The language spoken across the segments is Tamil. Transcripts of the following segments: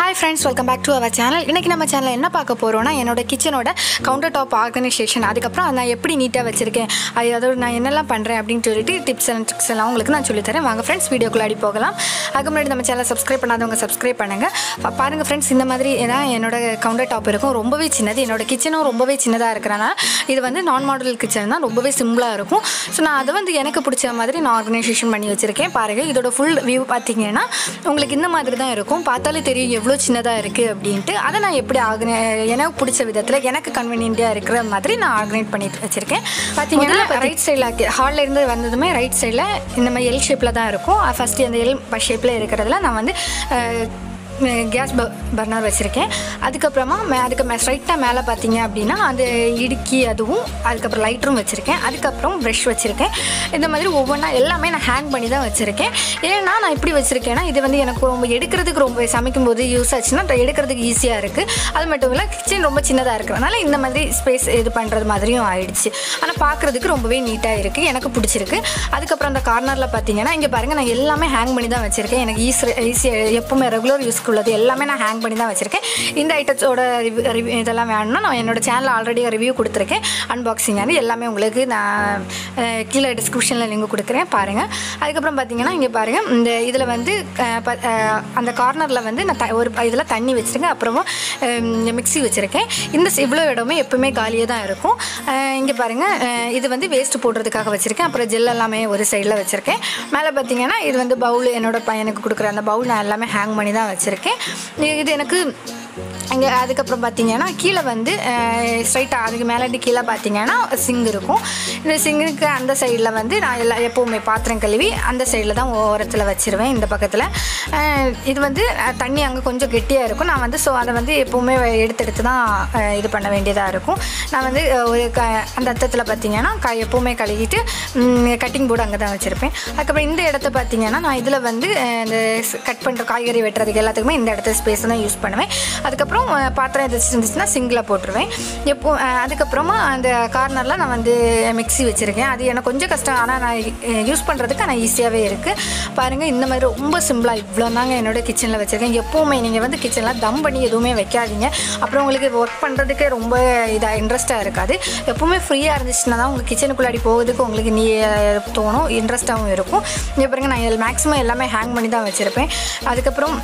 hi friends welcome back to our channel இன்றைக்கி நம்ம சேனலில் என்ன பார்க்க போகிறோம்னா என்னோட கிச்சனோட கவுண்டர் டாப் ஆர்கனைசேஷன் அதுக்கப்புறம் நான் எப்படி நீட்டாக வச்சுருக்கேன் அது அதோட நான் என்னெல்லாம் பண்ணுறேன் அப்படின்னு சொல்லிட்டு டிப்ஸ் அண்ட் ட்ரிக்ஸ் எல்லாம் உங்களுக்கு நான் சொல்லித்தரேன் வாங்க ஃப்ரெண்ட்ஸ் வீடியோக்குள்ளாடி போகலாம் அதுக்கு முன்னாடி நம்ம சேனலை சப்ஸ்கிரைப் பண்ணாதவங்க சப்ஸ்கிரைப் பண்ணுங்கள் பாருங்கள் ஃப்ரெண்ட்ஸ் இந்த மாதிரி ஏன்னா என்னோட கவுண்டர் டாப் இருக்கும் ரொம்பவே சின்னது என்னோட கிச்சனும் ரொம்பவே சின்னதாக இருக்கிறனால இது வந்து நான் மாடல் கிச்சன் தான் ரொம்பவே சிம்பிளாக இருக்கும் ஸோ நான் அதை வந்து எனக்கு பிடிச்ச மாதிரி நான் ஆர்கனைசேஷன் பண்ணி வச்சுருக்கேன் பாருங்கள் இதோட ஃபுல் வியூ பார்த்தீங்கன்னா உங்களுக்கு இந்த மாதிரி தான் இருக்கும் பார்த்தாலே தெரியும் எவ்வளோ சின்னதாக இருக்குது அப்படின்ட்டு அதை நான் எப்படி ஆர்கனை எனக்கு பிடிச்ச விதத்தில் எனக்கு கன்வீனியன்ட்டாக இருக்கிற மாதிரி நான் ஆர்கனைட் பண்ணிட்டு வச்சுருக்கேன் பார்த்தீங்கன்னா ரைட் சைடில் ஹாலில் இருந்து வந்ததுமே ரைட் சைடில் இந்த மாதிரி எல் ஷேப்பில் தான் இருக்கும் ஃபஸ்ட்டு அந்த எல் ஷேப்பில் இருக்கிறதுல நான் வந்து அஹ், கேஸ் ப பர்னர் வச்சுருக்கேன் அதுக்கப்புறமா மே அதுக்கு மே ஸ்ட்ரைட்டாக மேலே பார்த்தீங்க அப்படின்னா அந்த இடுக்கி அதுவும் அதுக்கப்புறம் லைட்டரும் வச்சுருக்கேன் அதுக்கப்புறம் ப்ரஷ் வச்சுருக்கேன் இந்த மாதிரி ஒவ்வொன்றா எல்லாமே நான் ஹேங் பண்ணி தான் வச்சுருக்கேன் ஏன்னா நான் இப்படி வச்சுருக்கேன்னா இது வந்து எனக்கு ரொம்ப எடுக்கிறதுக்கு ரொம்ப சமைக்கும் போது யூஸ் ஆச்சுன்னா அது எடுக்கிறதுக்கு ஈஸியாக இருக்குது அது மட்டும் இல்லை கிச்சன் ரொம்ப சின்னதாக இருக்கிறதுனால இந்த மாதிரி ஸ்பேஸ் இது பண்ணுறது மாதிரியும் ஆயிடுச்சு ஆனால் பார்க்குறதுக்கு ரொம்பவே நீட்டாக இருக்குது எனக்கு பிடிச்சிருக்கு அதுக்கப்புறம் அந்த கார்னரில் பார்த்தீங்கன்னா இங்கே பாருங்கள் நான் எல்லாமே ஹேங் பண்ணி தான் வச்சுருக்கேன் எனக்கு ஈஸி ஈஸியாக எப்பவுமே ரெகுலர் யூஸ்க்கு உள்ளது எல்லாமே நான் ஹேங் பண்ணி தான் வச்சுருக்கேன் இந்த ஐட்டத்தோட ரிவ்யூ இதெல்லாம் வேணும்னா நான் என்னோட சேனலில் ஆல்ரெடி ரிவ்யூ கொடுத்துருக்கேன் அன்பாக்சிங் அது எல்லாமே உங்களுக்கு நான் அஹ், கீழே டிஸ்கிரிப்ஷனில் லிங்க் கொடுக்குறேன் பாருங்கள் அதுக்கப்புறம் பார்த்தீங்கன்னா இங்கே பாருங்கள் இந்த இதில் வந்து அஹ், ப- அஹ், அந்த கார்னரில் வந்து நான் த ஒரு இதில் தண்ணி வச்சுருக்கேன் அப்புறமா மிக்ஸி வச்சுருக்கேன் இந்த ஸ் இவ்வளோ இடமே எப்பவுமே காலியாக தான் இருக்கும் இங்கே பாருங்கள் இது வந்து வேஸ்ட் போடுறதுக்காக வச்சுருக்கேன் அப்புறம் ஜெல் எல்லாமே ஒரு சைடில் வச்சுருக்கேன் மேலே பார்த்தீங்கன்னா இது வந்து பவுல் என்னோட பையனுக்கு கொடுக்குற அந்த பவுல் நான் எல்லாமே ஹேங் பண்ணி தான் வச்சுருக்கேன் இது எனக்கு இங்கே அதுக்கப்புறம் பார்த்தீங்கன்னா கீழே வந்து ஸ்ட்ரைட்டாக அதுக்கு மேலே கீழே பார்த்தீங்கன்னா சிங்க் இருக்கும் இந்த சிங்குக்கு அந்த சைடில் வந்து நான் எல்லா எப்போவுமே பாத்திரம் கழுவி அந்த சைடில் தான் ஓரத்தில் வச்சிருவேன் இந்த பக்கத்தில் அஹ், இது வந்து அஹ், தண்ணி அங்கே கொஞ்சம் கெட்டியாக இருக்கும் நான் வந்து ஸோ அதை வந்து எப்போவுமே எடுத்து எடுத்து தான் அஹ், இது பண்ண வேண்டியதாக இருக்கும் நான் வந்து அஹ், ஒரு க அந்த அர்த்தத்தில் பார்த்தீங்கன்னா க எப்போவுமே கழுவிட்டு கட்டிங் போர்டு அங்கே தான் வச்சுருப்பேன் அதுக்கப்புறம் இந்த இடத்த பார்த்தீங்கன்னா நான் இதில் வந்து அஹ், இந்த கட் பண்ணுற காய்கறி வெட்டுறதுக்கு எல்லாத்துக்குமே இந்த இடத்த ஸ்பேஸ் தான் யூஸ் பண்ணுவேன் அதுக்கப்புறம் அஹ், பாத்திரம் எதாச்சும் இருந்துச்சுன்னா சிங்கில் போட்டுருவேன் எப்போ அஹ், அதுக்கப்புறமா அந்த கார்னரில் நான் வந்து மிக்ஸி வச்சுருக்கேன் அது எனக்கு கொஞ்சம் கஷ்டம் ஆனால் நான் யூஸ் பண்ணுறதுக்கு ஆனால் ஈஸியாகவே இருக்குது பாருங்கள் இந்த மாதிரி ரொம்ப சிம்பிளாக இவ்வளோ தாங்க என்னோட கிச்சனில் வச்சுருக்கேன் எப்போவுமே நீங்கள் வந்து கிச்சனில் தம் பண்ணி எதுவுமே வைக்காதீங்க அப்புறம் உங்களுக்கு ஒர்க் பண்ணுறதுக்கே ரொம்ப இதாக இன்ட்ரெஸ்ட்டாக இருக்காது எப்போவுமே ஃப்ரீயாக இருந்துச்சுன்னா தான் உங்கள் கிச்சனுக்குள்ளாடி போகிறதுக்கு உங்களுக்கு நீ அஹ், தோணும் இன்ட்ரெஸ்ட்டாகவும் இருக்கும் இங்கே பாருங்க நான் மேக்ஸிமம் எல்லாமே ஹேங் பண்ணி தான் வச்சுருப்பேன் அதுக்கப்புறம்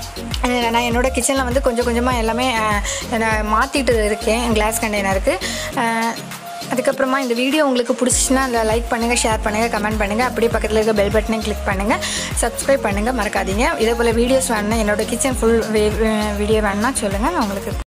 அஹ் நான் என்னோட கிச்சனில் வந்து கொஞ்சம் கொஞ்சமாக எல்லாமே அஹ், நான் மாற்றிட்டு இருக்கேன் கிளாஸ் கண்டெய்னருக்கு அதுக்கப்புறமா இந்த வீடியோ உங்களுக்கு பிடிச்சிச்சின்னா அதில் லைக் பண்ணுங்கள் ஷேர் பண்ணுங்கள் கமெண்ட் பண்ணுங்கள் அப்படியே பக்கத்தில் இருக்க பெல் பட்டனை கிளிக் பண்ணுங்கள் சப்ஸ்கிரைப் பண்ணுங்கள் மறக்காதீங்க இதே போல் வீடியோஸ் வேணும்னா என்னோட கிச்சன் ஃபுல் வீடியோ வேணும்னா சொல்லுங்கள் நான் உங்களுக்கு